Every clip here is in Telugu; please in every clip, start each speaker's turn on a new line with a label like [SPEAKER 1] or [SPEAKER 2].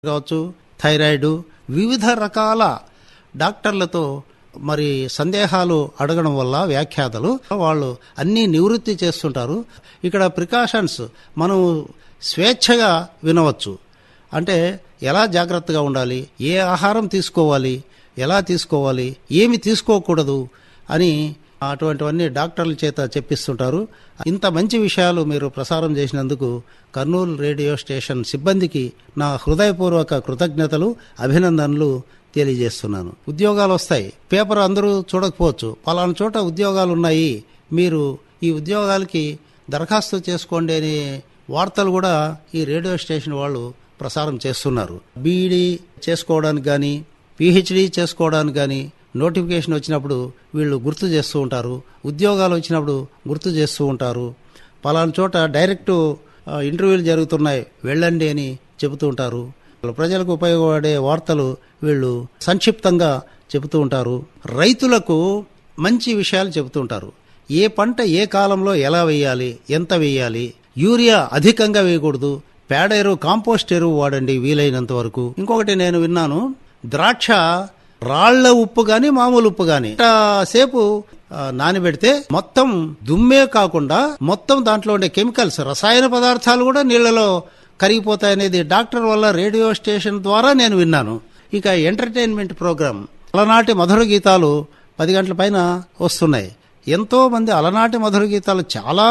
[SPEAKER 1] కావచ్చు థైరాయిడ్ వివిధ రకాల డాక్టర్లతో మరి సందేహాలు అడగడం వల్ల వ్యాఖ్యాతలు వాళ్ళు అన్నీ నివృత్తి చేస్తుంటారు ఇక్కడ ప్రికాషన్స్ మనం స్వేచ్ఛగా వినవచ్చు అంటే ఎలా జాగ్రత్తగా ఉండాలి ఏ ఆహారం తీసుకోవాలి ఎలా తీసుకోవాలి ఏమి తీసుకోకూడదు అని అటువంటివన్నీ డాక్టర్ల చేత చెప్పిస్తుంటారు ఇంత మంచి విషయాలు మీరు ప్రసారం చేసినందుకు కర్నూలు రేడియో స్టేషన్ సిబ్బందికి నా హృదయపూర్వక కృతజ్ఞతలు అభినందనలు తెలియజేస్తున్నాను ఉద్యోగాలు వస్తాయి పేపర్ అందరూ చూడకపోవచ్చు పలానా చోట ఉద్యోగాలు ఉన్నాయి మీరు ఈ ఉద్యోగాలకి దరఖాస్తు చేసుకోండి అనే వార్తలు కూడా ఈ రేడియో స్టేషన్ వాళ్ళు ప్రసారం చేస్తున్నారు బీఈడీ చేసుకోవడానికి కానీ పిహెచ్డి చేసుకోవడానికి కానీ నోటిఫికేషన్ వచ్చినప్పుడు వీళ్ళు గుర్తు చేస్తూ ఉంటారు ఉద్యోగాలు వచ్చినప్పుడు గుర్తు చేస్తూ ఉంటారు పలానా చోట డైరెక్ట్ ఆ, ఇంటర్వ్యూలు జరుగుతున్నాయి వెళ్ళండి అని చెబుతూ ఉంటారు ప్రజలకు ఉపయోగపడే వార్తలు వీళ్ళు సంక్షిప్తంగా చెబుతూ ఉంటారు రైతులకు మంచి విషయాలు చెబుతూ ఉంటారు ఏ పంట ఏ కాలంలో ఎలా వేయాలి ఎంత వేయాలి యూరియా అధికంగా వేయకూడదు పేడ ఎరువు కాంపోస్ట్ ఎరువు వాడండి వీలైనంత వరకు ఇంకొకటి నేను విన్నాను ద్రాక్ష రాళ్ల ఉప్పు గాని మామూలు ఉప్పు గాని సేపు ఆ, నానబెడితే మొత్తం దుమ్మే కాకుండా మొత్తం దాంట్లో ఉండే కెమికల్స్ రసాయన పదార్థాలు కూడా నీళ్లలో కరిగిపోతాయనేది డాక్టర్ వల్ల రేడియో స్టేషన్ ద్వారా నేను విన్నాను ఇక ఎంటర్టైన్మెంట్ ప్రోగ్రామ్ అలనాటి మధుర గీతాలు పది గంటల పైన వస్తున్నాయి ఎంతో మంది అలనాటి మధుర గీతాలు చాలా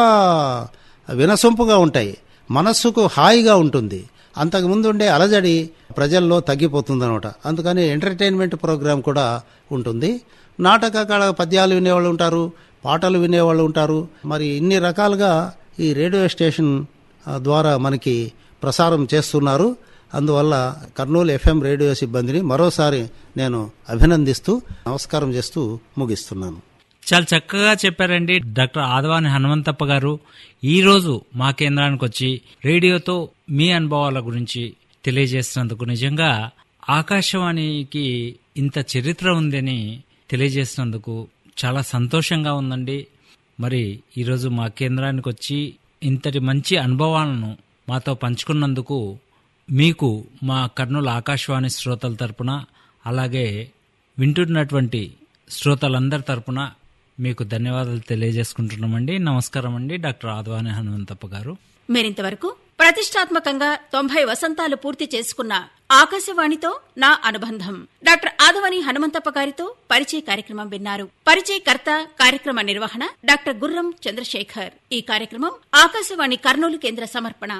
[SPEAKER 1] వినసొంపుగా ఉంటాయి మనస్సుకు హాయిగా ఉంటుంది అంతకుముందు ఉండే అలజడి ప్రజల్లో తగ్గిపోతుంది అనమాట అందుకని ఎంటర్టైన్మెంట్ ప్రోగ్రాం కూడా ఉంటుంది నాటకాల పద్యాలు వినేవాళ్ళు ఉంటారు పాటలు వినేవాళ్ళు ఉంటారు మరి ఇన్ని రకాలుగా ఈ రేడియో స్టేషన్ ఆ, ద్వారా మనకి ప్రసారం చేస్తున్నారు అందువల్ల కర్నూలు ఎఫ్ఎం రేడియో సిబ్బందిని మరోసారి నేను అభినందిస్తూ నమస్కారం చేస్తూ ముగిస్తున్నాను
[SPEAKER 2] చాలా చక్కగా చెప్పారండి డాక్టర్ ఆదవాని హనుమంతప్ప గారు ఈ రోజు మా కేంద్రానికి వచ్చి రేడియోతో మీ అనుభవాల గురించి తెలియజేసినందుకు నిజంగా ఆకాశవాణికి ఇంత చరిత్ర ఉందని తెలియజేసినందుకు చాలా సంతోషంగా ఉందండి మరి ఈరోజు మా కేంద్రానికి వచ్చి ఇంతటి మంచి అనుభవాలను మాతో పంచుకున్నందుకు మీకు మా కర్నూలు ఆకాశవాణి శ్రోతల తరపున అలాగే వింటున్నటువంటి శ్రోతలందరి తరపున మీకు ధన్యవాదాలు తెలియజేసుకుంటున్నామండి నమస్కారం అండి డాక్టర్ ఆదవాని హనుమంతప్ప గారు
[SPEAKER 3] మీరింతవరకు ప్రతిష్టాత్మకంగా తొంభై వసంతాలు పూర్తి చేసుకున్న ఆకాశవాణితో నా అనుబంధం డాక్టర్ ఆదవని హనుమంతప్ప గారితో పరిచయ కార్యక్రమం విన్నారు పరిచయకర్త కార్యక్రమ నిర్వహణ డాక్టర్ గుర్రం చంద్రశేఖర్ ఈ కార్యక్రమం ఆకాశవాణి కర్నూలు కేంద్ర సమర్పణ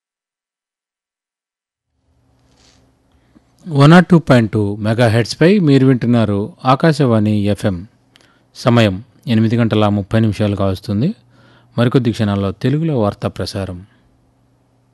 [SPEAKER 4] వన్ ఆర్ టూ పాయింట్ టూ మెగా హెడ్స్పై మీరు వింటున్నారు ఆకాశవాణి ఎఫ్ఎం సమయం ఎనిమిది గంటల ముప్పై నిమిషాలుగా వస్తుంది మరికొద్ది క్షణాల్లో తెలుగులో వార్తా ప్రసారం